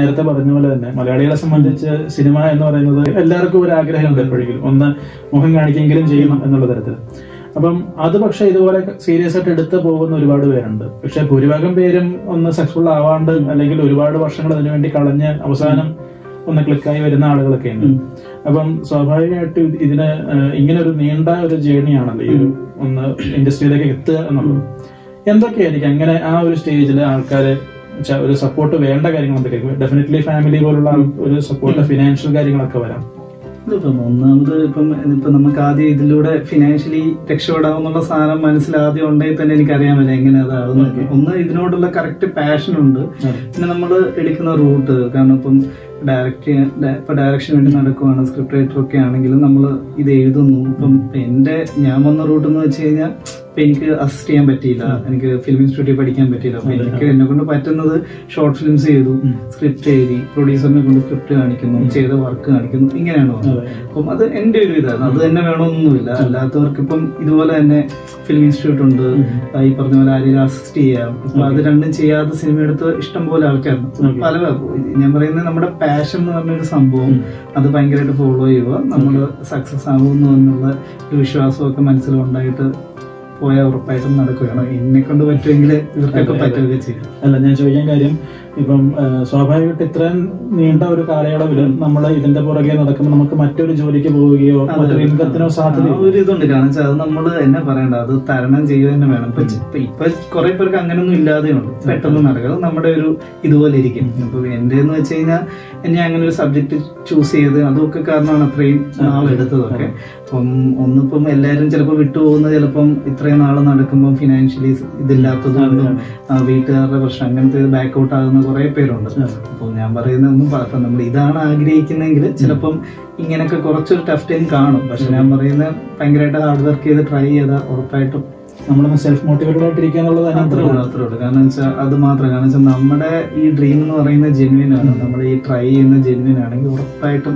നേരത്തെ പറഞ്ഞ പോലെ തന്നെ മലയാളികളെ സംബന്ധിച്ച് സിനിമ എന്ന് പറയുന്നത് എല്ലാവർക്കും ഒരു ആഗ്രഹമുണ്ട് എപ്പോഴെങ്കിലും ഒന്ന് മുഖം കാണിക്കെങ്കിലും ചെയ്യണം എന്നുള്ള തരത്തിൽ അപ്പം അത് പക്ഷെ ഇതുപോലെ സീരിയസ് ആയിട്ട് എടുത്ത് പോകുന്ന ഒരുപാട് പേരുണ്ട് പക്ഷെ ഭൂരിഭാഗം പേരും ഒന്ന് സക്സസ്ഫുൾ ആവാണ്ട് അല്ലെങ്കിൽ ഒരുപാട് വർഷങ്ങൾ അതിനു വേണ്ടി കളഞ്ഞ് അവസാനം ഒന്ന് ക്ലിക്കായി വരുന്ന ആളുകളൊക്കെ ഉണ്ട് അപ്പം സ്വാഭാവികമായിട്ട് ഇത് ഇതിന് ഏഹ്, ഇങ്ങനെ ഒരു നീണ്ട ഒരു ജേണിയാണല്ലോ ഈ ഒരു ഒന്ന് ഇൻഡസ്ട്രിയിലേക്ക് എത്തുക എന്നുള്ളത് എന്തൊക്കെയായിരിക്കും അങ്ങനെ ആ ഒരു സ്റ്റേജിൽ ആൾക്കാര് ച- ഒരു സപ്പോർട്ട് വേണ്ട കാര്യങ്ങൾ എന്തൊക്കെയായിരിക്കും ഡെഫിനറ്റ്ലി ഫാമിലി പോലുള്ള ആൾ- ഒരു സപ്പോർട്ട് ഫിനാൻഷ്യൽ കാര്യങ്ങളൊക്കെ വരാം ഇതിപ്പം ഒന്നാമത് ഇപ്പം ഇപ്പൊ നമുക്ക് ആദ്യം ഇതിലൂടെ ഫിനാൻഷ്യലി രക്ഷപ്പെടാവുന്നുള്ള സാധനം മനസ്സിൽ ആദ്യം ഉണ്ടെങ്കിൽ തന്നെ എനിക്കറിയാമല്ലോ എങ്ങനെ അതാവുന്നത് ഒന്ന് ഇതിനോടുള്ള കറക്റ്റ് പാഷൻ ഉണ്ട് പിന്നെ നമ്മൾ എടുക്കുന്ന റൂട്ട് കാരണം ഇപ്പം ഡയറക്റ്റ് ഇപ്പൊ ഡയറക്ഷൻ വേണ്ടി നടക്കുവാണ് സ്ക്രിപ്റ്റ് റൈറ്റർ ഒക്കെ ആണെങ്കിലും നമ്മൾ ഇത് എഴുതുന്നു ഇപ്പം ഇപ്പൊ എന്റെ ഞാൻ വന്ന റൂട്ട് എന്ന് വെച്ച് കഴിഞ്ഞാൽ ഇപ്പൊ എനിക്ക് അസിസ്റ്റ് ചെയ്യാൻ പറ്റിയില്ല എനിക്ക് ഫിലിം ഇൻസ്റ്റിറ്റ്യൂട്ടിൽ പഠിക്കാൻ പറ്റിയില്ല അപ്പൊ എനിക്ക് എന്നെ കൊണ്ട് പറ്റുന്നത് ഷോർട്ട് ഫിലിംസ് ചെയ്തു സ്ക്രിപ്റ്റ് എഴുതി പ്രൊഡ്യൂസറിനെ കൊണ്ട് സ്ക്രിപ്റ്റ് കാണിക്കുന്നു ചെയ്ത വർക്ക് കാണിക്കുന്നു ഇങ്ങനെയാണ് വന്നത് അപ്പം അത് എന്റെ ഒരു ഇതാണ് അത് തന്നെ വേണമെന്നൊന്നുമില്ല അല്ലാത്തവർക്ക് ഇപ്പം ഇതുപോലെ തന്നെ ഫിലിം ഇൻസ്റ്റിറ്റ്യൂട്ട് ഉണ്ട് ഈ പറഞ്ഞ പോലെ ആരെയും അസിസ്റ്റ് ചെയ്യാം അപ്പൊ അത് രണ്ടും ചെയ്യാതെ സിനിമ എടുത്ത് ഇഷ്ടം പോലെ ആൾക്കാരുണ്ട് പല ഞാൻ പറയുന്നത് നമ്മുടെ പാഷൻ എന്ന് പറഞ്ഞൊരു സംഭവം അത് ഭയങ്കരമായിട്ട് ഫോളോ ചെയ്യുക നമ്മൾ സക്സസ് ആകുന്നു എന്നുള്ള ഒരു വിശ്വാസമൊക്കെ മനസ്സിലുണ്ടായിട്ട് പോയാൽ ഉറപ്പായിട്ടും നടക്കുകയാണ് എന്നെ കൊണ്ട് പറ്റുമെങ്കിൽ ഇവർക്കൊക്കെ പറ്റുകയൊക്കെ ചെയ്യും അല്ല ഞാൻ ചോദിക്കാൻ കാര്യം ഇപ്പം ആ, സ്വാഭാവികമായിട്ട് ഇത്രയും നീണ്ട ഒരു കാലയളവിൽ നമ്മൾ ഇതിന്റെ പുറകെ നടക്കുമ്പോൾ നമുക്ക് മറ്റൊരു ജോലിക്ക് പോവുകയോ മറ്റൊരു ഇൻകത്തിനോ സാധ്യത ആ ഒരു ഇതുണ്ട് കാരണം വെച്ചാൽ അത് നമ്മൾ എന്നെ പറയണ്ട അത് തരണം ചെയ്യുക തന്നെ വേണം ഇപ്പൊ ചി- ഇപ്പൊ ഇപ്പൊ കുറെ പേർക്ക് അങ്ങനെയൊന്നും ഇല്ലാതെയുണ്ട് പെട്ടെന്ന് നടക്കുക അത് നമ്മുടെ ഒരു ഇതുപോലെ ഇരിക്കും ഇപ്പൊ എന്റെ എന്ന് വെച്ച് കഴിഞ്ഞാൽ ഞാൻ അങ്ങനെ ഒരു സബ്ജക്ട് ചൂസ് ചെയ്ത് അതൊക്കെ കാരണമാണ് അത്രയും നാളെടുത്തതൊക്കെ അപ്പം ഒന്നിപ്പം എല്ലാവരും ചിലപ്പോൾ വിട്ടുപോകുന്നത് ചിലപ്പം ഇത്രയും നാൾ നടക്കുമ്പോൾ ഫിനാൻഷ്യലി ഇതില്ലാത്തത് കൊണ്ടും ആ, വീട്ടുകാരുടെ പ്രശ്നം അങ്ങനത്തെ ബാക്ക് ഔട്ട് ആകുന്ന കുറെ പേരുണ്ട് അപ്പോൾ ഞാൻ പറയുന്ന ഒന്നും പറ നമ്മൾ ഇതാണ് ആഗ്രഹിക്കുന്നെങ്കിൽ ചിലപ്പം ഇങ്ങനെയൊക്കെ കുറച്ചൊരു ടഫ് ടൈം കാണും പക്ഷെ ഞാൻ പറയുന്നത് ഭയങ്കരമായിട്ട് ഹാർഡ് വർക്ക് ചെയ്ത് ട്രൈ ചെയ്താൽ ഉറപ്പായിട്ടും നമ്മളൊന്ന് സെൽഫ് മോട്ടിവേറ്റഡ് ആയിട്ടിരിക്കുക എന്നുള്ളത് അത്രേ അതിനകത്ത് ഉള്ളൂ അത്രേ ഉള്ളൂ കാരണം വെച്ചാൽ അത് മാത്രം കാരണം വെച്ചാൽ നമ്മുടെ ഈ ഡ്രീം എന്ന് പറയുന്നത് ജെന്വിൻ ആണ് നമ്മൾ ഈ ട്രൈ ചെയ്യുന്ന ജെന്വിൻ ആണെങ്കിൽ ഉറപ്പായിട്ടും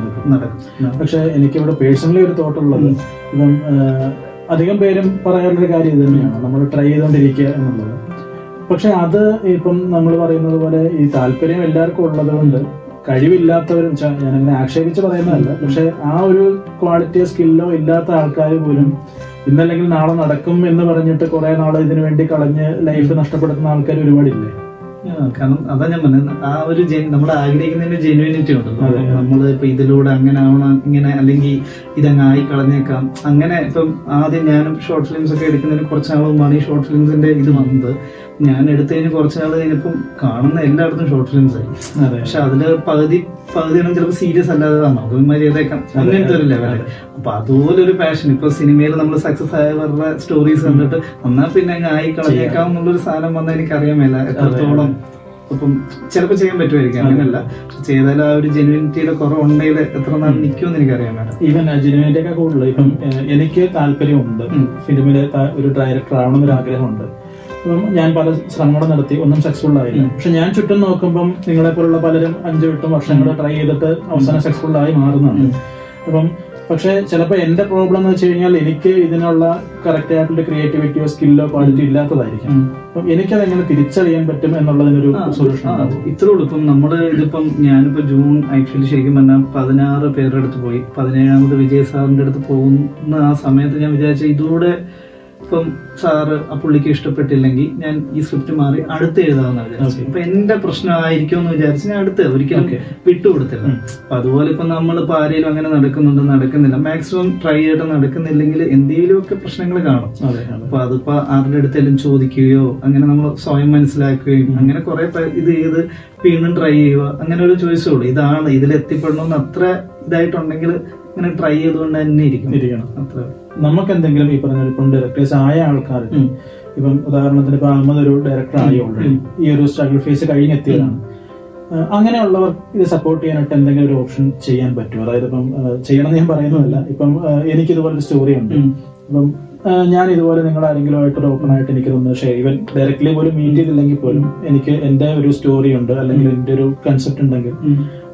നടക്കും പക്ഷെ എനിക്കിവിടെ പേഴ്സണലി ഒരു തോട്ടുള്ളത് ഇപ്പം ആ, അധികം പേരും പറയാനുള്ളൊരു കാര്യം ഇത് തന്നെയാണ് നമ്മൾ ട്രൈ ചെയ്തുകൊണ്ടിരിക്കുക എന്നുള്ളത് പക്ഷെ അത് ഇപ്പം നമ്മൾ പറയുന്നത് പോലെ ഈ താല്പര്യം എല്ലാവർക്കും ഉള്ളത് കൊണ്ട് കഴിവില്ലാത്തവരും ച- ഞാനങ്ങനെ ആക്ഷേപിച്ച് പറയുന്നതല്ല പക്ഷെ ആ ഒരു ക്വാളിറ്റിയോ സ്കില്ലോ ഇല്ലാത്ത ആൾക്കാർ പോലും ഇന്നല്ലെങ്കിൽ നാളെ നടക്കും എന്ന് പറഞ്ഞിട്ട് കുറെ നാളെ ഇതിനു വേണ്ടി കളഞ്ഞ് ലൈഫ് നഷ്ടപ്പെടുത്തുന്ന ആൾക്കാർ ഒരുപാടില്ലേ ആ, കാരണം അതാ ഞാൻ പറഞ്ഞത് ആ ഒരു നമ്മൾ ആഗ്രഹിക്കുന്നതിന്റെ ജെന്യൂനിറ്റി ഉണ്ടല്ലോ നമ്മൾ ഇപ്പൊ ഇതിലൂടെ അങ്ങനെ ആവണം ഇങ്ങനെ അല്ലെങ്കിൽ ഇതങ്ങ് ആയി കളഞ്ഞേക്കാം അങ്ങനെ ഇപ്പം ആദ്യം ഞാനും ഷോർട്ട് ഫിലിംസ് ഒക്കെ എടുക്കുന്നതിന് കുറച്ച് നാൾ മുമ്പാണ് ഈ ഷോർട്ട് ഫിലിംസിന്റെ ഇത് വന്നത് ഞാൻ എടുത്തതിന് കുറച്ച് നാൾ കഴിഞ്ഞപ്പം കാണുന്ന എല്ലായിടത്തും ഷോർട്ട് ഫിലിംസ് ആയി അതെ പക്ഷെ അതില് പകുതി പകുതി എണ്ണം ചിലപ്പോൾ സീരിയസ് അല്ലാതെ നമുക്ക് ഇമാതിരി ചെയ്തേക്കാം അങ്ങനത്തെ ഒരു ലെവല് അപ്പൊ അതുപോലെ ഒരു പാഷൻ ഇപ്പൊ സിനിമയിൽ നമ്മൾ സക്സസ് ആയവരുടെ സ്റ്റോറീസ് കണ്ടിട്ട് എന്നാ പിന്നെ അങ്ങ് ആയി കളഞ്ഞേക്കാം എന്നുള്ളൊരു സാധനം വന്നാൽ എനിക്കറിയാൻ മേല എത്രത്തോളം ഇപ്പം ചിലപ്പോൾ ചെയ്യാൻ പറ്റുമായിരിക്കും അങ്ങനെയല്ല പക്ഷെ ചെയ്താൽ ആ ഒരു ജെന്യൂനിറ്റിയുടെ കുറവുണ്ടെങ്കിൽ എത്ര നാൾ നിൽക്കുമെന്ന് എനിക്കറിയാൻ മേല ഈവൻ ജനുവിനേറ്റൊക്കെ കൂടുതൽ ഇപ്പം ഏഹ്, എനിക്ക് താല്പര്യമുണ്ട് ഫിലിമിലെ ത- ഒരു ഡയറക്ടർ ആവണമെന്നൊരു ആഗ്രഹമുണ്ട് അപ്പം ഞാൻ പല ശ്രമങ്ങളും നടത്തി ഒന്നും സക്സസ്ഫുൾ ആയില്ല പക്ഷെ ഞാൻ ചുറ്റും നോക്കുമ്പം നിങ്ങളെ പോലുള്ള പലരും അഞ്ചു എട്ടും വർഷങ്ങൾ ട്രൈ ചെയ്തിട്ട് അവസാനം സക്സസ്ഫുൾ ആയി മാറുന്നുണ്ട് അപ്പം പക്ഷെ ചിലപ്പോൾ എന്റെ പ്രോബ്ലം എന്ന് വെച്ച് കഴിഞ്ഞാൽ എനിക്ക് ഇതിനുള്ള കറക്റ്റ് ആയിട്ടുള്ള ക്രിയേറ്റിവിറ്റിയോ സ്കില്ലോ ക്വാളിറ്റി ഇല്ലാത്തതായിരിക്കും അപ്പം എനിക്കത് എങ്ങനെ തിരിച്ചറിയാൻ പറ്റും എന്നുള്ളതിനൊരു സൊല്യൂഷൻ ആ, ഇത്രേ ഉള്ളൂ ഇപ്പം നമ്മള് ഇതിപ്പം ഞാനിപ്പോ ജൂൺ ആക്ച്വലി ശരിക്കും പറഞ്ഞാൽ പതിനാറ് പേരുടെ അടുത്ത് പോയി പതിനേഴാമത് വിജയ് സാറിന്റെ അടുത്ത് പോകുന്ന ആ സമയത്ത് ഞാൻ വിചാരിച്ച ഇതൂടെ ഇപ്പം സാറ് ആ പുള്ളിക്ക് ഇഷ്ടപ്പെട്ടില്ലെങ്കിൽ ഞാൻ ഈ സ്ക്രിപ്റ്റ് മാറി അടുത്ത് എഴുതാമെന്ന് വിചാരിച്ചു അപ്പൊ എന്റെ പ്രശ്നമായിരിക്കും എന്ന് വിചാരിച്ച് ഞാൻ അടുത്ത് ഒരിക്കലും വിട്ടുകൊടുത്തില്ല അപ്പൊ അതുപോലെ ഇപ്പൊ നമ്മളിപ്പോ ആരെങ്കിലും അങ്ങനെ നടക്കുന്നുണ്ട് നടക്കുന്നില്ല മാക്സിമം ട്രൈ ചെയ്തിട്ട് നടക്കുന്നില്ലെങ്കിൽ എന്തെങ്കിലും ഒക്കെ പ്രശ്നങ്ങൾ കാണും അതെ അതെ അപ്പൊ അതിപ്പോ ആരുടെ അടുത്തെങ്കിലും ചോദിക്കുകയോ അങ്ങനെ നമ്മൾ സ്വയം മനസ്സിലാക്കുകയും അങ്ങനെ കുറെ ഇത് ചെയ്ത് വീണ്ടും ട്രൈ ചെയ്യുക അങ്ങനെ ഒരു ചോയ്സേ ഉള്ളൂ ഇതാണ് ഇതിൽ എത്തിപ്പെടണമെന്ന് അത്ര ഇതായിട്ടുണ്ടെങ്കിൽ ഇങ്ങനെ ട്രൈ ചെയ്തുകൊണ്ട് തന്നെ ഇരിക്കും ഇരിക്കണം അത്ര നമുക്ക് എന്തെങ്കിലും ഈ പറഞ്ഞ ഇപ്പം ഡയറക്ടേഴ്സ് ആയ ആൾക്കാർ ഇപ്പം ഉദാഹരണത്തിന് ഇപ്പൊ അഹമ്മദ് ഒരു ഡയറക്ടർ ആയി ഓൾറെഡി ഈ ഒരു സ്ട്രഗിൾ ഫേസ് കഴിഞ്ഞെത്തിയതാണ് ആ, അങ്ങനെയുള്ളവർ ഇത് സപ്പോർട്ട് ചെയ്യാനായിട്ട് എന്തെങ്കിലും ഒരു ഓപ്ഷൻ ചെയ്യാൻ പറ്റുമോ അതായത് ഇപ്പം ആ, ചെയ്യണമെന്ന് ഞാൻ പറയുന്നതല്ല ഇപ്പം ആ, എനിക്ക് ഇതുപോലെ ഒരു സ്റ്റോറി ഉണ്ട് അപ്പം ആ, ഞാൻ ഇതുപോലെ നിങ്ങൾ ആരെങ്കിലും ആയിട്ട് ഒരു ഓപ്പൺ ആയിട്ട് എനിക്കിതൊന്ന് ഷെയർ ഇവൻ ഡയറക്ട്ലി പോലും മീറ്റ് ചെയ്തില്ലെങ്കിൽ പോലും എനിക്ക് എന്റെ ഒരു സ്റ്റോറി ഉണ്ട് അല്ലെങ്കിൽ എന്റെ ഒരു കൺസെപ്റ്റ് ഉണ്ടെങ്കിൽ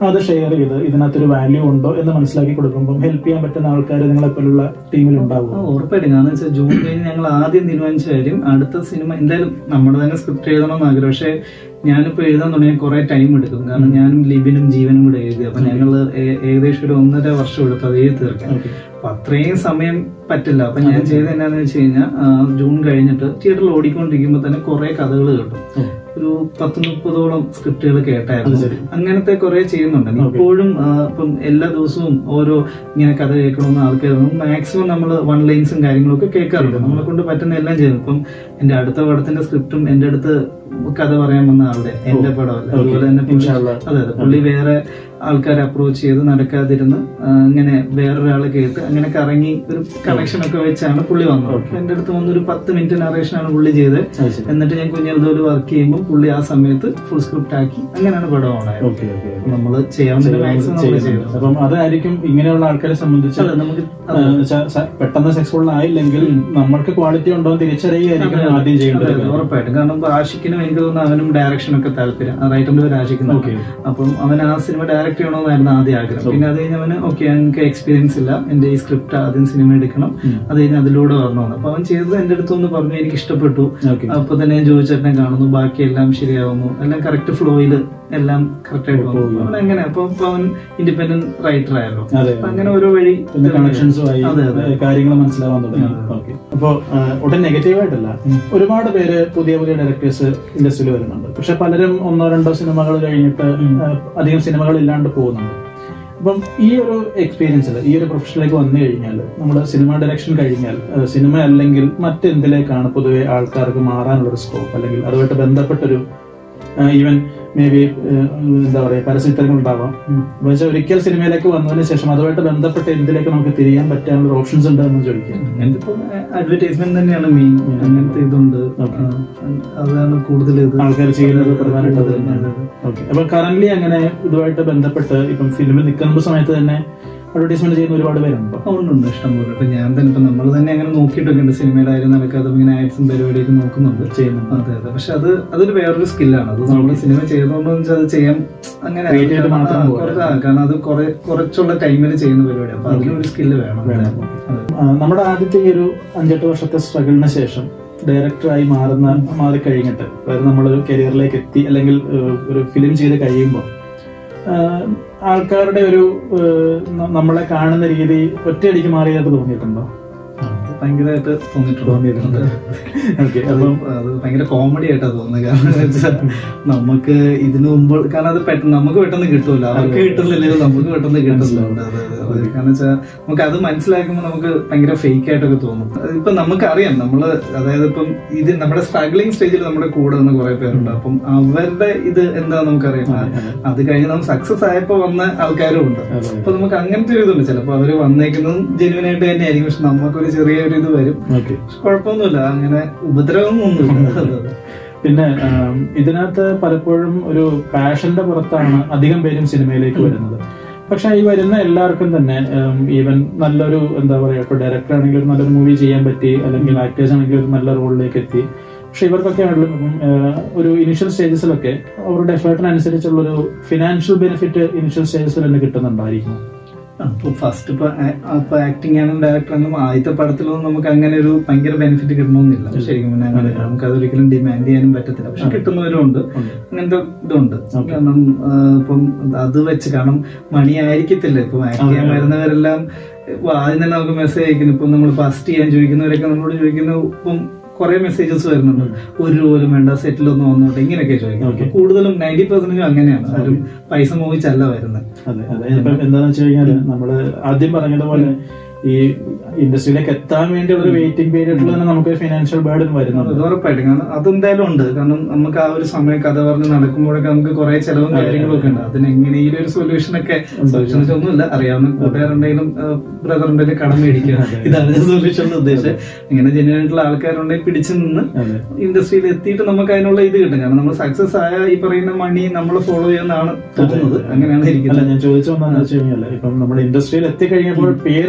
അത് ഷെയർ ചെയ്ത് ഇതിനകത്തൊരു വാല്യൂ ഉണ്ടോ എന്ന് മനസ്സിലാക്കി കൊടുക്കുമ്പോൾ ഹെൽപ്പ് ചെയ്യാൻ പറ്റുന്ന ആൾക്കാർ നിങ്ങളെപ്പോലുള്ള ടീമിൽ ആ, ഉണ്ടാവും ഉറപ്പായിട്ടും കാരണം വെച്ചാൽ ജൂൺ കഴിഞ്ഞ് ഞങ്ങൾ ആദ്യം തീരുമാനിച്ച കാര്യം അടുത്ത സിനിമ എന്തായാലും നമ്മുടെ തന്നെ സ്ക്രിപ്റ്റ് എഴുതണമെന്ന് ആഗ്രഹം പക്ഷെ ഞാനിപ്പോ എഴുതാൻ തുടങ്ങിയ കുറെ ടൈം എടുക്കും കാരണം ഞാനും ലിബിനും ജീവനും കൂടെ എഴുതി അപ്പൊ ഞങ്ങൾ ഏകദേശം ഒരു ഒന്നര വർഷം എടുത്തു അത് എഴുതി തീർക്കാൻ ഓക്കെ അപ്പൊ അത്രയും സമയം പറ്റില്ല അപ്പൊ ഞാൻ ചെയ്തത് എന്നാന്ന് വെച്ച് കഴിഞ്ഞാൽ ജൂൺ കഴിഞ്ഞിട്ട് തിയേറ്ററിൽ ഓടിക്കൊണ്ടിരിക്കുമ്പോൾ തന്നെ കുറെ കഥകൾ കിട്ടും ഒരു പത്ത് മുപ്പതോളം സ്ക്രിപ്റ്റുകൾ കേട്ടായിരുന്നു ശരി. അങ്ങനത്തെ കുറെ ചെയ്യുന്നുണ്ട് ഇപ്പോഴും ആ, ഇപ്പം എല്ലാ ദിവസവും ഓരോ ഇങ്ങനെ കഥ കേൾക്കണമെന്ന് ആൾക്കാർ മാക്സിമം നമ്മൾ വൺ ലൈൻസും കാര്യങ്ങളും ഒക്കെ കേൾക്കാറുണ്ട് നമ്മളെ കൊണ്ട് പറ്റുന്ന എല്ലാം ചെയ്യും ഇപ്പം എന്റെ അടുത്ത പടത്തിന്റെ സ്ക്രിപ്റ്റും എന്റെ അടുത്ത് കഥ പറയാൻ വന്ന ആളുടെ എന്റെ പടമല്ല അതുപോലെ തന്നെ പുള്ളി- ഇൻഷാല്ലാ. അതെ അതെ പുള്ളി വേറെ ആൾക്കാരെ അപ്രോച്ച് ചെയ്ത് നടക്കാതിരുന്ന് ആ, ഇങ്ങനെ വേറൊരാളെ കേട്ട് അങ്ങനെ കറങ്ങി ഒരു കണക്ഷൻ ഒക്കെ വെച്ചാണ് പുള്ളി വന്നത് അപ്പൊ എന്റെ അടുത്ത് വന്നൊരു പത്ത് മിനിറ്റ് നറേഷൻ ആണ് പുള്ളി ചെയ്തത് അത് ശരി എന്നിട്ട് ഞാൻ കുഞ്ഞെഴുതോല് വർക്ക് ചെയ്യുമ്പോൾ പുള്ളി ആ സമയത്ത് ഫുൾ സ്ക്രിപ്റ്റ് ആക്കി അങ്ങനെയാണ് പടം ഓണായത് ഓക്കെ ഓക്കെ നമ്മള് ചെയ്യാവുന്ന മാക്സിമം നമ്മൾ ചെയ്തു അപ്പം അതായിരിക്കും ഇങ്ങനെയുള്ള ആൾക്കാരെ സംബന്ധിച്ച് അതെ നമുക്ക് ആ, ച- സ- പെട്ടെന്ന് സക്സസ്ഫുൾ ആയില്ലെങ്കിൽ നമ്മൾക്ക് ക്വാളിറ്റി ഉണ്ടോ എന്ന് തിരിച്ചറിയുകയായിരിക്കും ആദ്യം ചെയ്യേണ്ടത് അതെ, ഉറപ്പായിട്ടും കാരണം ഇപ്പൊ ആഷിക്കിനും എനിക്ക് തോന്നുന്നു അവനും ഡയറക്ഷൻ ഒക്കെ താല്പര്യം റൈറ്ററിന്റെ പേര് ആഷിക്കുന്നു Okay. അപ്പം അവൻ ആ സിനിമ ഡയറക്റ്റ് ചെയ്യണമെന്നായിരുന്നു ആദ്യം ആഗ്രഹം പിന്നെ അത് കഴിഞ്ഞ് അവന് ഓക്കെ എനിക്ക് എക്സ്പീരിയൻസ് ഇല്ല എന്റെ ഈ സ്ക്രിപ്റ്റ് ആദ്യം സിനിമ എടുക്കണം അത് കഴിഞ്ഞ് അതിലൂടെ വരണമെന്ന് അപ്പൊ അവൻ ചെയ്തത് എന്റെ അടുത്ത് ഒന്ന് പറഞ്ഞു എനിക്ക് ഇഷ്ടപ്പെട്ടു ഓക്കെ അപ്പൊ തന്നെ ഞാൻ ജോയിച്ചേട്ടനെ കാണുന്നു ബാക്കി എല്ലാം ശരിയാവുന്നു എല്ലാം കറക്റ്റ് ഫ്ലോയിൽ എല്ലാം കറക്റ്റ് ആയിട്ട് വന്നു അവൻ എങ്ങനെ അപ്പൊ ഇപ്പൊ അവൻ ഇൻഡിപെൻഡന്റ് റൈറ്റർ ആയല്ലോ അതെ അപ്പൊ അങ്ങനെ ഓരോ വഴി പിന്നെ കണക്ഷൻസുമായി അതെ, അതെ. കാര്യങ്ങൾ മനസ്സിലാവാൻ തുടങ്ങി ഓക്കെ അപ്പോ ആ, ഉടൻ നെഗറ്റീവ് ആയിട്ടല്ല ഒരുപാട് പേര് പുതിയ പുതിയ ഡയറക്ടേഴ്സ് ഇൻഡസ്ട്രിയിൽ വരുന്നുണ്ട് പക്ഷെ പലരും ഒന്നോ രണ്ടോ സിനിമകൾ കഴിഞ്ഞിട്ട് ആ, അധികം സിനിമകൾ ഇല്ലാണ്ട് പോകുന്നുണ്ട് അപ്പം ഈ ഒരു എക്സ്പീരിയൻസിൽ ഈ ഒരു പ്രൊഫഷനിലേക്ക് വന്നു കഴിഞ്ഞാൽ നമ്മൾ സിനിമ ഡയറക്ഷൻ കഴിഞ്ഞാൽ ആ, സിനിമ അല്ലെങ്കിൽ മറ്റെന്തിലേക്കാണ് പൊതുവെ ആൾക്കാർക്ക് മാറാനുള്ള ഒരു സ്കോപ്പ് അല്ലെങ്കിൽ അതുമായിട്ട് ബന്ധപ്പെട്ടൊരു ഈവൻ മേ ബി എന്താ പറയാ പരസ്യത്തരങ്ങൾ ഉണ്ടാവാം എന്ന് വെച്ചാൽ ഒരിക്കൽ സിനിമയിലേക്ക് വന്നതിന് ശേഷം അതുമായിട്ട് ബന്ധപ്പെട്ട് എന്തിലേക്ക് നമുക്ക് തിരിയാൻ പറ്റാനുള്ള ഓപ്ഷൻസ് ഉണ്ട് എന്ന് ചോദിക്കാം അങ്ങനത്തെ ഇപ്പൊ അഡ്വർടൈസ്മെന്റ് തന്നെയാണ് മെയിൻ അങ്ങനത്തെ ഇതുണ്ട് Okay. ആ, അതാണ് കൂടുതൽ ഇത് ആൾക്കാർ ചെയ്യുന്നത് പ്രധാനമായിട്ട് അത് തന്നെയാണ് ഓക്കെ അപ്പൊ കറന്റ് അങ്ങനെ ഇതുമായിട്ട് ബന്ധപ്പെട്ട് ഇപ്പം ഫിലിമിൽ നിൽക്കുന്ന സമയത്ത് തന്നെ അഡ്വർടൈസ്മെന്റ് ചെയ്യുന്ന ഒരുപാട് പേരുണ്ടോ ഉണ്ട് ഇഷ്ടം പോലെ ഇപ്പൊ ഞാൻ തന്നെ ഇപ്പൊ നമ്മൾ തന്നെ അങ്ങനെ നോക്കിയിട്ടൊക്കെ ഉണ്ട് സിനിമയുടെ കാര്യം നടക്കാതെ ഇങ്ങനെ ആഡ്സും പരിപാടിയൊക്കെ നോക്കുന്നുണ്ട് ചെയ്യുന്നുണ്ട് അതെ അതെ പക്ഷെ അത് അതൊരു വേറൊരു സ്കില്ലാണ് അത് നമ്മൾ സിനിമ ചെയ്തോണ്ടെന്ന് വെച്ചാൽ അത് ചെയ്യാൻ അങ്ങനെ Create ചെയ്തിട്ട് മാത്രം ആ, പോരാ. കുറച്ച് ആ, കാരണം അത് കുറെ കുറച്ചുള്ള ടൈമിൽ ചെയ്യുന്ന പരിപാടി അപ്പൊ അതിനൊരു സ്കില്ല് വേണം വേണം. അതെ. ആ, നമ്മുടെ ആദ്യത്തെ ഈ ഒരു അഞ്ചെട്ട് വർഷത്തെ സ്ട്രഗിളിന് ശേഷം ഡയറക്ടറായി മാറുന്ന മാറിക്കഴിഞ്ഞിട്ട് അതായത് നമ്മളൊരു കരിയറിലേക്ക് എത്തി അല്ലെങ്കിൽ ഏഹ്, ഒരു ഫിലിം ചെയ്ത് കഴിയുമ്പോൾ ആഹ്, ആൾക്കാരുടെ ഒരു ഏഹ്, ന- നമ്മളെ കാണുന്ന രീതി ഒറ്റയടിക്ക് മാറിയതായിട്ട് തോന്നിയിട്ടുണ്ടോ അത് ഭയങ്കരമായിട്ട് തോന്നിയിട്ടുണ്ട് തോന്നിയിട്ടുണ്ട് ഓക്കെ അത് അപ്പം അത് ഭയങ്കര കോമഡി ആയിട്ടാ തോന്നുന്നത് കാരണം എന്ന് വെച്ചാൽ നമുക്ക് ഇതിനു മുമ്പ് കാരണം അത് പെട്ടെന്ന് നമുക്ക് പെട്ടെന്ന് കിട്ടൂല അവർക്ക് കിട്ടുന്നില്ലെങ്കിൽ നമുക്ക് പെട്ടെന്ന് കിട്ടുന്നില്ല അതെ, അതെ, അതെ. കാരണം വെച്ചാൽ നമുക്ക് അത് മനസ്സിലാക്കുമ്പോൾ നമുക്ക് ഭയങ്കര ഫേക്ക് ആയിട്ടൊക്കെ തോന്നും ഇപ്പൊ നമുക്കറിയാം നമ്മള് അതായത് ഇപ്പം ഇത് നമ്മുടെ സ്ട്രഗ്ലിംഗ് സ്റ്റേജിൽ നമ്മുടെ കൂടെ നിന്ന് കുറെ പേരുണ്ട് അപ്പം അവരുടെ ഇത് എന്താ നമുക്കറിയാം അത് കഴിഞ്ഞ് നമ്മൾ സക്സസ് ആയപ്പോ വന്ന ആൾക്കാരും ഉണ്ട് അതെ. അപ്പൊ നമുക്ക് അങ്ങനത്തെ ഒരു ഇതുണ്ട് ചിലപ്പോ അവര് വന്നേക്കുന്നതും ജെന്യൂൻ ആയിട്ട് തന്നെ ആയിരിക്കും പക്ഷെ നമുക്കൊരു ചെറിയൊരു ഇത് വരും ഓക്കെ കുഴപ്പമൊന്നുമില്ല അങ്ങനെ ഉപദ്രവം ഒന്നുമില്ല അതെ, അതെ. പിന്നെ ആം, ഇതിനകത്ത് പലപ്പോഴും ഒരു പാഷന്റെ പുറത്താണ് അധികം പേരും സിനിമയിലേക്ക് വരുന്നത് പക്ഷെ ഈ വരുന്ന എല്ലാവർക്കും തന്നെ ഈവൻ നല്ലൊരു എന്താ പറയാ ഇപ്പൊ ഡയറക്ടർ ആണെങ്കിൽ ഒരു നല്ലൊരു മൂവി ചെയ്യാൻ പറ്റി അല്ലെങ്കിൽ ആക്ടേഴ്സ് ആണെങ്കിൽ ഒരു നല്ല റോളിലേക്ക് എത്തി പക്ഷെ ഇവർക്കൊക്കെ ആണെങ്കിലും ഇപ്പം ആ, ഒരു ഇനിഷ്യൽ സ്റ്റേജസിലൊക്കെ അവരുടെ എഫേർട്ടിനനുസരിച്ചുള്ള ഒരു ഫിനാൻഷ്യൽ ബെനിഫിറ്റ് ഇനിഷ്യൽ സ്റ്റേജസിൽ തന്നെ കിട്ടുന്നുണ്ടായിരിക്കും അപ്പൊ ഫസ്റ്റ് ഇപ്പൊ ആ- ഇപ്പൊ ആക്ടിങ് ആണെങ്കിലും ഡയറക്ടർ ആണെങ്കിലും ആദ്യത്തെ പടത്തിലൊന്നും നമുക്ക് അങ്ങനെ ഒരു ഭയങ്കര ബെനിഫിറ്റ് കിട്ടണമെന്നില്ല ശരിക്കും പറഞ്ഞാൽ അങ്ങനെ നമുക്ക് അതൊരിക്കലും ഡിമാൻഡ് ചെയ്യാനും പറ്റത്തില്ല പക്ഷെ കിട്ടുന്നവരും ഉണ്ട് അങ്ങനത്തെ ഇതുണ്ട് കാരണം ആ, ഇപ്പം അത് വെച്ച് കാരണം മണി ആയിരിക്കത്തില്ല ഇപ്പൊ ആക്ട് ചെയ്യാൻ വരുന്നവരെല്ലാം ഇപ്പൊ ആദ്യം തന്നെ നമുക്ക് മെസ്സേജ് അയക്കുന്നു ഇപ്പൊ നമ്മൾ ഫസ്റ്റ് ചെയ്യാൻ ചോദിക്കുന്നവരൊക്കെ നമ്മളോട് ചോദിക്കുന്നു ഇപ്പം കുറെ മെസ്സേജസ് വരുന്നുണ്ട് ഒരു രൂപ പോലും വേണ്ട സെറ്റിൽ ഒന്ന് വന്നോട്ടെ ഇങ്ങനെയൊക്കെ ചോദിക്കും അപ്പൊ കൂടുതലും നയൻറ്റി പെർസെന്റേജും അങ്ങനെയാണ് ആരും പൈസ മോഹിച്ചല്ല വരുന്നത് അതെ അതെ ഇപ്പം എന്താണെന്ന് വെച്ച് കഴിഞ്ഞാല് നമ്മള് ആദ്യം പറഞ്ഞതുപോലെ ഈ ഇൻഡസ്ട്രിയിലേക്ക് എത്താൻ വേണ്ടിയുള്ള ഒരു വെയിറ്റിംഗ് പീരീഡിൽ തന്നെ നമുക്ക് ഫിനാൻഷ്യൽ ബേർഡൻ വരുന്നുണ്ട് അത് ഉറപ്പായിട്ടും കാരണം അതെന്തായാലും ഉണ്ട് കാരണം നമുക്ക് ആ ഒരു സമയം കഥ പറഞ്ഞ് നടക്കുമ്പോഴൊക്കെ നമുക്ക് കുറെ ചെലവും കാര്യങ്ങളും ഒക്കെ ഉണ്ട് അതിന് എങ്ങനെയെങ്കിലും ഒരു സൊല്യൂഷൻ ഒക്കെ സൊല്യൂഷൻ ഒന്നുമില്ല അറിയാവുന്ന കൂട്ടുകാരുണ്ടെങ്കിലും ബ്രദർ ഉണ്ടെങ്കിലും കടം മേടിക്കുക ഇതാണ് സൊല്യൂഷൻ ഉദ്ദേശം ഇങ്ങനെ ജെന്യൻ ആയിട്ടുള്ള ആൾക്കാരുണ്ടെങ്കിൽ പിടിച്ചു നിന്ന് അതെ ഇൻഡസ്ട്രിയിൽ എത്തിയിട്ട് നമുക്ക് അതിനുള്ള ഇത് കിട്ടും കാരണം നമ്മൾ സക്സസ് ആയ ഈ പറയുന്ന മണി നമ്മൾ ഫോളോ ചെയ്യുന്നതാണ് തോന്നുന്നത് അങ്ങനെയാണ് അല്ല ഇരിക്കുന്നത് ഞാൻ ചോദിച്ചത് എന്താണെന്ന് വെച്ച് കഴിഞ്ഞാല് ഇപ്പം നമ്മുടെ ഇൻഡസ്ട്രിയിൽ എത്തിക്കഴിഞ്ഞപ്പോൾ പേരിന് നമ്മൾ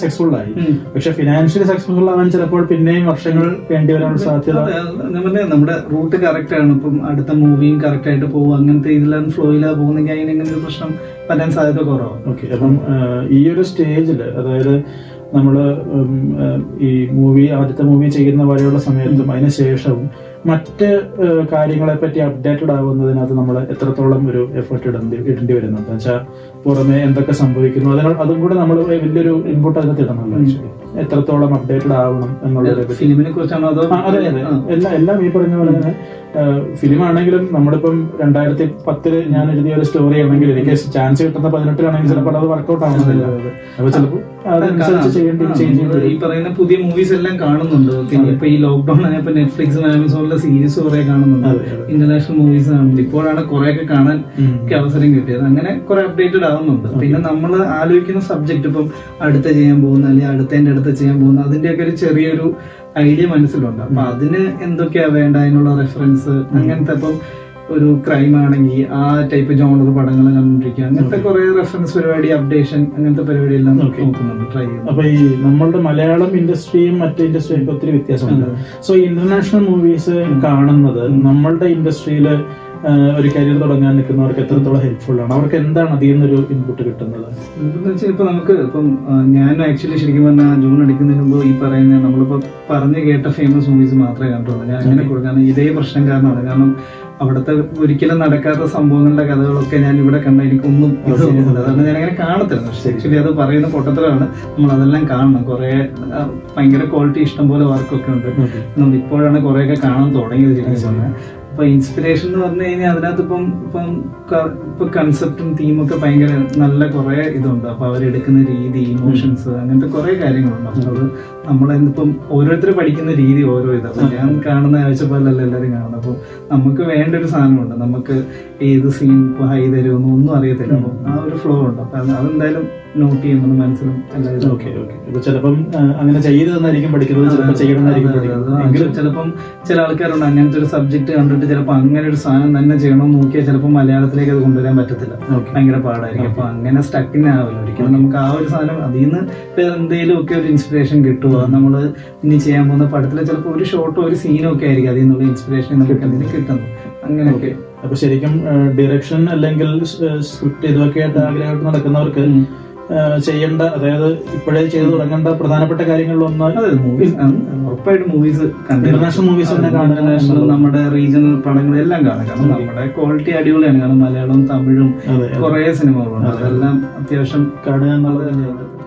സക്സസ്ഫുൾ ആയി ഉം. പക്ഷെ ഫിനാൻഷ്യലി സക്സസ്ഫുൾ ആവാൻ ചിലപ്പോൾ പിന്നെയും വർഷങ്ങൾ വേണ്ടി വരാനുള്ള സാധ്യത അതെ, ഞാൻ പറഞ്ഞ നമ്മുടെ റൂട്ട് കറക്റ്റ് ആണ് ഇപ്പം അടുത്ത മൂവിയും കറക്റ്റ് ആയിട്ട് പോകും അങ്ങനത്തെ ഇതിലാണ് ഫ്ലോയിലാ പോകുന്നെങ്കിൽ അതിന് ഇങ്ങനെ ഒരു പ്രശ്നം വരാൻ സാധ്യത കുറവാണ് ഓക്കെ അപ്പം ആഹ്, ഈ ഒരു സ്റ്റേജിൽ അതായത് നമ്മള് ഉം, ആഹ്, ഈ മൂവി ആദ്യത്തെ മൂവി ചെയ്യുന്ന വരെയുള്ള സമയത്തും അതിന് ശേഷവും മറ്റ് ആഹ്, കാര്യങ്ങളെ പറ്റി അപ്ഡേറ്റഡ് ആവുന്നതിനകത്ത് നമ്മൾ എത്രത്തോളം ഒരു എഫേർട്ട് ഇടേണ്ടി ഇടേണ്ടി വരുന്നുണ്ട് വെച്ചാൽ പുറമെ എന്തൊക്കെ സംഭവിക്കുന്നു അതിനോട് അതും കൂടെ നമ്മൾ വലിയൊരു ഇൻപുട്ട് അതിനകത്ത് ഇടണമല്ലോ ആക്ച്വലി എത്രത്തോളം അപ്ഡേറ്റഡ് ആവണം എന്നുള്ളതിനെ പറ്റി ഫിലിമിനെ കുറിച്ചാണോ അതോ ആ, അതെ അതെ എല്ലാം എല്ലാം ഈ പറഞ്ഞ പോലെ തന്നെ ഫിലിം ആണെങ്കിലും നമ്മളിപ്പം രണ്ടായിരത്തി പത്തില് ഞാൻ എഴുതിയ ഒരു സ്റ്റോറി ആണെങ്കിൽ എനിക്ക് ചാൻസ് കിട്ടുന്ന പതിനെട്ടിലാണെങ്കിൽ ചിലപ്പോൾ അത് വർക്കൗട്ട് ആവുന്നില്ല അപ്പൊ ചിലപ്പോൾ അതനുസരിച്ച് ചെയ്യേണ്ടി ചേഞ്ച് നമ്മള് ഈ പറയുന്ന പുതിയ മൂവീസ് എല്ലാം കാണുന്നുണ്ട് പിന്നെ ഇപ്പൊ ഈ ലോക്ക്ഡൌൺ ആയപ്പോ നെറ്റ്ഫ്ലിക്സും ആമസോണിലെ സീരീസ് കുറെ കാണുന്നുണ്ട് അതെ, അതെ. ഇന്റർനാഷണൽ മൂവീസ് കാണുന്നുണ്ട് ഇപ്പോഴാണ് കുറെ ഒക്കെ കാണാൻ ഉം. ഒക്കെ അവസരം കിട്ടിയത് അങ്ങനെ കുറെ അപ്ഡേറ്റഡ് ആവുന്നുണ്ട് പിന്നെ നമ്മൾ ആലോചിക്കുന്ന സബ്ജക്ട് ഇപ്പം അടുത്ത ചെയ്യാൻ പോകുന്ന അല്ലെങ്കിൽ അടുത്തതിന്റെ അടുത്ത് ചെയ്യാൻ പോകുന്ന അതിന്റെയൊക്കെ ഒരു ചെറിയൊരു ഐഡിയ മനസ്സിലുണ്ട് അപ്പൊ അതിന് എന്തൊക്കെയാ വേണ്ട അതിനുള്ള റെഫറൻസ് അങ്ങനത്തെ ഇപ്പം ഒരു ക്രൈം ആണെങ്കിൽ ആ ടൈപ്പ് ജോണർ പടങ്ങൾ കണ്ടിരിക്കുക അങ്ങനത്തെ കുറെ റെഫറൻസ് പരിപാടി അപ്ഡേഷൻ അങ്ങനത്തെ പരിപാടി എല്ലാം Okay. നോക്കുന്നുണ്ട് ട്രൈ ചെയ്യുന്നു അപ്പൊ ഈ നമ്മളുടെ മലയാളം ഇൻഡസ്ട്രിയും മറ്റു ഇൻഡസ്ട്രിയും ഒത്തിരി വ്യത്യാസമുണ്ട് സോ ഇന്റർനാഷണൽ മൂവീസ് കാണുന്നത് നമ്മളുടെ ഇൻഡസ്ട്രിയിൽ ഒരു കരിയർ തുടങ്ങാൻ നിൽക്കുന്നവർക്ക് എത്രത്തോളം ഹെൽപ്ഫുൾ ആണ് അവർക്ക് എന്താണ് അതിൽ നിന്നൊരു ഇൻപുട്ട് കിട്ടുന്നത് എന്താന്ന് വെച്ചാൽ ഇപ്പൊ നമുക്ക് ഇപ്പം ആ, ഞാൻ ആക്ച്വലി ശരിക്കും പറഞ്ഞാൽ ജൂൺ അടിക്കുന്നതിന് മുമ്പ് ഈ പറയുന്ന നമ്മളിപ്പോ പറഞ്ഞു കേട്ട ഫേമസ് മൂവീസ് മാത്രമേ കണ്ടുള്ളൂ ഞാൻ അങ്ങനെ കൊടുക്കാൻ ഇതേ പ്രശ്നം കാരണമാണ് കാരണം അവിടുത്തെ ഒരിക്കലും നടക്കാത്ത സംഭവങ്ങളുടെ കഥകളൊക്കെ ഞാൻ ഇവിടെ കണ്ട എനിക്കൊന്നും ഇത് തോന്നുന്നില്ല അതാണ് ഞാൻ അങ്ങനെ കാണത്തില്ല പക്ഷെ ആക്ച്വലി അത് പറയുന്ന പൊട്ടത്തരമാണ് നമ്മൾ അതെല്ലാം കാണണം കുറെ ആ, ഭയങ്കര ക്വാളിറ്റി ഇഷ്ടം പോലെ വർക്കൊക്കെ ഉണ്ട് നമ്മൾ ഇപ്പോഴാണ് കുറെയൊക്കെ കാണാൻ തുടങ്ങിയത് ശരിക്കും പറഞ്ഞാൽ അപ്പൊ ഇൻസ്പിറേഷൻ എന്ന് പറഞ്ഞു കഴിഞ്ഞാൽ അതിനകത്ത് ഇപ്പം ഇപ്പം ക- ഇപ്പൊ കൺസെപ്റ്റും തീമൊക്കെ ഭയങ്കര നല്ല കുറെ ഇതുണ്ട് അപ്പൊ അവരെടുക്കുന്ന രീതി ഇമോഷൻസ് അങ്ങനത്തെ കുറെ കാര്യങ്ങളുണ്ട് അപ്പൊ അത് നമ്മളിപ്പം ഓരോരുത്തർ പഠിക്കുന്ന രീതി ഓരോ ഇത് അപ്പൊ ഞാൻ കാണുന്ന ആഴ്ചപ്പാടിലല്ല എല്ലാവരും കാണുന്നത് അപ്പൊ നമുക്ക് വേണ്ട ഒരു സാധനമുണ്ട് നമുക്ക് ഏത് സീൻ ഇപ്പൊ ഹൈ തരുമെന്ന് ഒന്നും അറിയത്തില്ല അപ്പൊ ആ ഒരു ഫ്ലോ ഉണ്ട് അപ്പൊ അത് അതെന്തായാലും നോട്ട് ചെയ്യുന്നത് മനസ്സിലും എല്ലാവരും ഓക്കെ ഓക്കെ അപ്പൊ ചിലപ്പം ആ, അങ്ങനെ ചെയ്തതെന്നായിരിക്കും പഠിക്കുന്നത് ചിലപ്പോൾ ചെയ്യണമെന്നായിരിക്കും പഠിക്കുന്നത് എങ്കിലും എങ്കിലും ചിലപ്പം ചില ആൾക്കാരുണ്ട് അങ്ങനത്തെ ഒരു സബ്ജക്ട് കണ്ടിട്ട് ചിലപ്പോൾ അങ്ങനെ ഒരു സാധനം തന്നെ ചെയ്യണമെന്ന് നോക്കിയാൽ ചിലപ്പോൾ മലയാളത്തിലേക്ക് അത് കൊണ്ടുവരാൻ പറ്റത്തില്ല Okay. ഭയങ്കര പാടായിരിക്കും അപ്പൊ അങ്ങനെ സ്റ്റക്കിന് ആവില്ല ഒരിക്കലും നമുക്ക് ആ ഒരു സാധനം അതിൽ നിന്ന് വേറെ എന്തെങ്കിലും ഒക്കെ ഒരു ഇൻസ്പിറേഷൻ കിട്ടുക നമ്മൾ ഇനി ചെയ്യാൻ പോകുന്ന പടത്തിൽ ചിലപ്പോൾ ഒരു ഷോട്ടോ ഒരു സീനോ ഒക്കെ ആയിരിക്കും അതിൽ നിന്നുള്ള ഇൻസ്പിറേഷൻ നമുക്ക് അതിന് കിട്ടുന്നത് അങ്ങനെയൊക്കെ അപ്പൊ ശരിക്കും ഡയറക്ഷൻ അല്ലെങ്കിൽ സ്ക്രിപ്റ്റ് ഇതൊക്കെ ആയിട്ട് ആഗ്രഹമായിട്ട് നടക്കുന്നവർക്ക് ഉം. ആ, ചെയ്യേണ്ട അതായത് ഇപ്പോഴേ ചെയ്തു തുടങ്ങേണ്ട പ്രധാനപ്പെട്ട കാര്യങ്ങളിലൊന്ന് അതെ മൂവീസ് ഉറപ്പായിട്ട് മൂവീസ് International movies തന്നെ കാണുക ഇന്റർനാഷണൽ എന്നുള്ളത്. നമ്മുടെ റീജിയണൽ പടങ്ങളെല്ലാം കാണുക കാരണം നമ്മുടെ ക്വാളിറ്റി അടിപൊളിയാണ് കാരണം മലയാളവും തമിഴും അതെ അതെ. കുറെ സിനിമകളുണ്ട് അതെല്ലാം അത്യാവശ്യം കാണുക എന്നുള്ളത് തന്നെയാണ്